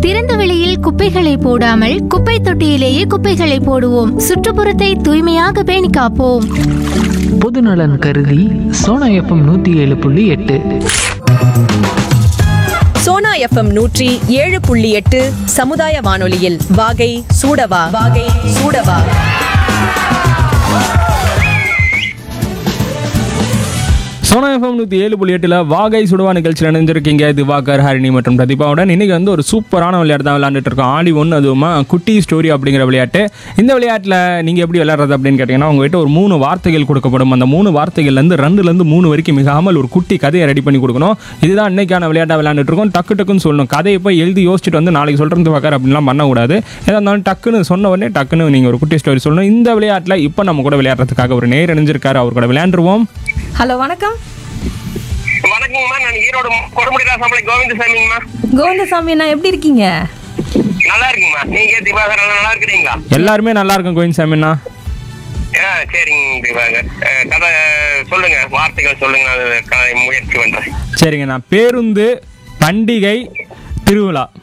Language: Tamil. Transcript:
திறந்த வெளியில் குப்பைகளை போடாமல் குப்பை தொட்டியிலேயே குப்பைகளை போடுவோம் சுற்றுப்புறத்தை தூய்மையாக பேணி காப்போம் பொதுநலன் கருதி சோனா எஃப்எம் நூற்றி ஏழு புள்ளி எட்டு சோனா எஃப்எம் நூற்றி ஏழு புள்ளி எட்டு சமுதாய வானொலியில் வாகை சூடவா வாகை சூடவா சோனா எஃப்எம் நூற்றி ஏழு புள்ளி எட்டில் வாகை சுடுவா நிகழ்ச்சியில் இணைஞ்சிருக்கீங்க திவாகர் ஹரிணி மற்றும் பிரதீபாவுடன் இன்னைக்கு வந்து ஒரு சூப்பரான விளையாட்டு தான் விளையாண்டுட்டு இருக்கோம் ஆடி ஒன்று அதுவுமா குட்டி ஸ்டோரி அப்படிங்கிற விளையாட்டு இந்த விளையாட்டில் நீங்கள் எப்படி விளையாடுறது அப்படின்னு கேட்டிங்கன்னா உங்ககிட்ட ஒரு மூணு வார்த்தைகள் கொடுக்கப்படும் அந்த மூணு வார்த்தைகள்லேருந்து ரெண்டுலேருந்து மூணு வரைக்கும் மிகாமல் ஒரு குட்டி கதையை ரெடி பண்ணி கொடுக்கணும் இதுதான் இன்னைக்கான விளையாட்டாக விளையாண்டுட்டு இருக்கோம் டக்கு டக்குன்னு சொல்லணும் கதையை போய் எழுதி யோசிச்சுட்டு வந்து நாளைக்கு சொல்கிறது திவாகர் அப்படின்லாம் பண்ணக்கூடாது எதா இருந்தாலும் டக்குன்னு சொன்ன உடனே டக்குன்னு நீங்கள் ஒரு குட்டி ஸ்டோரி சொல்லணும் இந்த விளையாட்டில் இப்போ நம்ம கூட விளையாடுறதுக்காக ஒரு நேர் இணைஞ்சிருக்காரு அவர் கூட விளையாண்டுருவோம் ஹலோ வணக்கம் வணக்கங்கம்மா நான் ஈரோடு கொடுமுடி ராசாமலை கோவிந்தசாமிங்கம்மா கோவிந்தசாமி அண்ணா எப்படி இருக்கீங்க நல்லா இருக்குங்கம்மா நீங்க திவாகர் அண்ணா நல்லா இருக்கிறீங்களா எல்லாருமே நல்லா இருக்கும் கோயின் சாமிண்ணா ஆ சரிங்க திவாகர் அஹ், கதை சொல்லுங்க வார்த்தைகள் சொல்லுங்க நான் அதை க- முயற்சி பண்றேன் சரிங்க நான் பேருந்து பண்டிகை திருவிழா